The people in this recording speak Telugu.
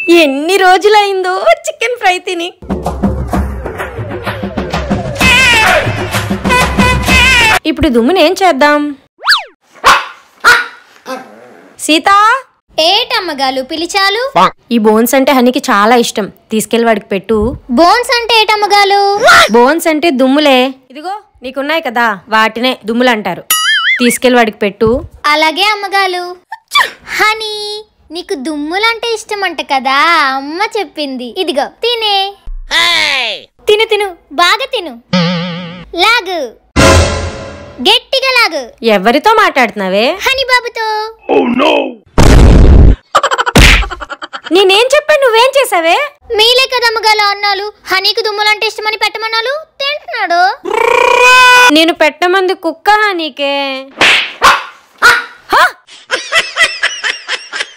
ఎన్ని రోజులైందో చికెన్ ఫ్రై తిని ఇప్పుడు ఈ దుమ్ముని ఏం చేద్దాం సీత ఏటమ్మగాలు పిలిచాలు ఈ బోన్స్ అంటే హనీకి చాలా ఇష్టం తీసుకెళ్లి వాడికి పెట్టు బోన్స్ అంటే ఏటమ్మగాలు బోన్స్ అంటే దుమ్ములే ఇదిగో నీకున్నాయి కదా వాటినే దుమ్ములు అంటారు తీసుకెళ్లి వాడికి పెట్టు అలాగే అమ్మగాలు హనీ నీకు దుమ్ములంటే ఇష్టమంట కదా అమ్మ చెప్పింది ఇదిగో తినే తిను తిను బాగా తిను లాగు గట్టిగా లాగు ఎవరితో మాట్లాడుతున్నావే హనీ బాబుతో నేనేం చెప్పాను నువ్వేం చేసావే మీలే కదా అమ్మగాలు అన్నాలు హనీకి దుమ్ములంటే ఇష్టమని పెట్టమన్నాలు తింటున్నాడు నేను పెట్టమంది కుక్క నీకే